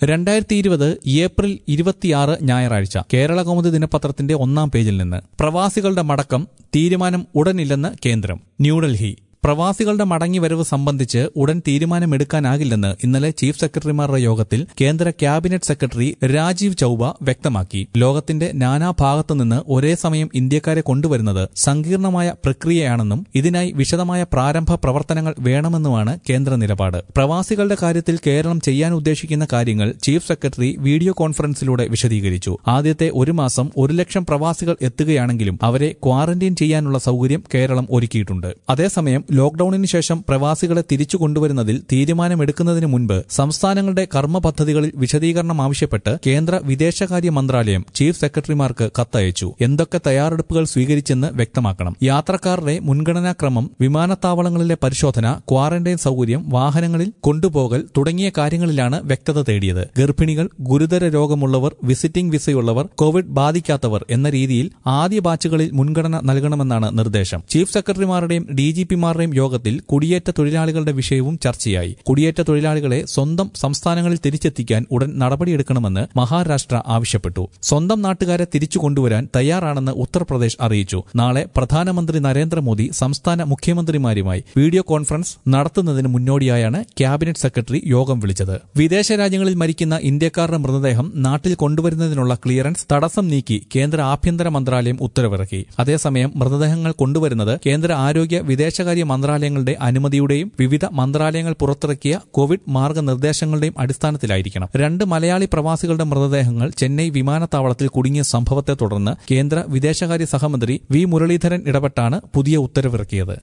രണ്ടായിരത്തി ഇരുപത് ഏപ്രിൽ ഇരുപത്തിയാറ് ഞായറാഴ്ച കേരള കൗമുദി ദിനപത്രത്തിന്റെ ഒന്നാം പേജിൽ നിന്ന് പ്രവാസികളുടെ മടക്കം തീരുമാനം ഉടനില്ലെന്ന് കേന്ദ്രം ന്യൂഡൽഹി പ്രവാസികളുടെ മടങ്ങിവരവ് സംബന്ധിച്ച് ഉടൻ തീരുമാനമെടുക്കാനാകില്ലെന്ന് ഇന്നലെ ചീഫ് സെക്രട്ടറിമാരുടെ യോഗത്തിൽ കേന്ദ്ര ക്യാബിനറ്റ് സെക്രട്ടറി രാജീവ് ചൌബ വ്യക്തമാക്കി ലോകത്തിന്റെ നാനാഭാഗത്തുനിന്ന് ഒരേ സമയം ഇന്ത്യക്കാരെ കൊണ്ടുവരുന്നത് സങ്കീർണമായ പ്രക്രിയയാണെന്നും ഇതിനായി വിശദമായ പ്രാരംഭ പ്രവർത്തനങ്ങൾ വേണമെന്നുമാണ് കേന്ദ്ര നിലപാട് പ്രവാസികളുടെ കാര്യത്തിൽ കേരളം ചെയ്യാൻ ഉദ്ദേശിക്കുന്ന കാര്യങ്ങൾ ചീഫ് സെക്രട്ടറി വീഡിയോ കോൺഫറൻസിലൂടെ വിശദീകരിച്ചു ആദ്യത്തെ ഒരു മാസം ഒരു ലക്ഷം പ്രവാസികൾ എത്തുകയാണെങ്കിലും അവരെ ക്വാറന്റൈൻ ചെയ്യാനുള്ള സൗകര്യം കേരളം ഒരുക്കിയിട്ടുണ്ട് അതേസമയം ലോക്ഡൌണിന് ശേഷം പ്രവാസികളെ തിരിച്ചു കൊണ്ടുവരുന്നതിൽ തീരുമാനമെടുക്കുന്നതിന് മുൻപ് സംസ്ഥാനങ്ങളുടെ കർമ്മ പദ്ധതികളിൽ വിശദീകരണം ആവശ്യപ്പെട്ട് കേന്ദ്ര വിദേശകാര്യ മന്ത്രാലയം ചീഫ് സെക്രട്ടറിമാർക്ക് കത്തയച്ചു എന്തൊക്കെ തയ്യാറെടുപ്പുകൾ സ്വീകരിച്ചെന്ന് വ്യക്തമാക്കണം യാത്രക്കാരുടെ മുൻഗണനാക്രമം വിമാനത്താവളങ്ങളിലെ പരിശോധന ക്വാറന്റൈൻ സൗകര്യം വാഹനങ്ങളിൽ കൊണ്ടുപോകൽ തുടങ്ങിയ കാര്യങ്ങളിലാണ് വ്യക്തത തേടിയത് ഗർഭിണികൾ ഗുരുതര രോഗമുള്ളവർ വിസിറ്റിംഗ് വിസയുള്ളവർ കോവിഡ് ബാധിക്കാത്തവർ എന്ന രീതിയിൽ ആദ്യ ബാച്ചുകളിൽ മുൻഗണന നൽകണമെന്നാണ് നിർദ്ദേശം ചീഫ് സെക്രട്ടറിമാരുടെയും ഡി ജി പിമാരുടെയും യോഗത്തിൽ കുടിയേറ്റ തൊഴിലാളികളുടെ വിഷയവും ചർച്ചയായി കുടിയേറ്റ തൊഴിലാളികളെ സ്വന്തം സംസ്ഥാനങ്ങളിൽ തിരിച്ചെത്തിക്കാൻ ഉടൻ നടപടിയെടുക്കണമെന്ന് മഹാരാഷ്ട്ര ആവശ്യപ്പെട്ടു സ്വന്തം നാട്ടുകാരെ തിരിച്ചു കൊണ്ടുവരാൻ തയ്യാറാണെന്ന് ഉത്തർപ്രദേശ് അറിയിച്ചു നാളെ പ്രധാനമന്ത്രി നരേന്ദ്രമോദി സംസ്ഥാന മുഖ്യമന്ത്രിമാരുമായി വീഡിയോ കോൺഫറൻസ് നടത്തുന്നതിന് മുന്നോടിയായാണ് ക്യാബിനറ്റ് സെക്രട്ടറി യോഗം വിളിച്ചത് വിദേശ രാജ്യങ്ങളിൽ മരിക്കുന്ന ഇന്ത്യക്കാരുടെ മൃതദേഹം നാട്ടിൽ കൊണ്ടുവരുന്നതിനുള്ള ക്ലിയറൻസ് തടസ്സം നീക്കി കേന്ദ്ര ആഭ്യന്തര മന്ത്രാലയം ഉത്തരവിറക്കി അതേസമയം മൃതദേഹങ്ങൾ കൊണ്ടുവരുന്നത് കേന്ദ്ര ആരോഗ്യ വിദേശകാര്യ മന്ത്രാലയങ്ങളുടെ അനുമതിയുടെയും വിവിധ മന്ത്രാലയങ്ങൾ പുറത്തിറക്കിയ കോവിഡ് മാർഗനിർദ്ദേശങ്ങളുടെയും അടിസ്ഥാനത്തിലായിരിക്കണം രണ്ട് മലയാളി പ്രവാസികളുടെ മൃതദേഹങ്ങൾ ചെന്നൈ വിമാനത്താവളത്തിൽ കുടുങ്ങിയ സംഭവത്തെ തുടർന്ന് കേന്ദ്ര വിദേശകാര്യ സഹമന്ത്രി വി മുരളീധരൻ ഇടപെട്ടാണ് പുതിയ ഉത്തരവിറക്കിയത്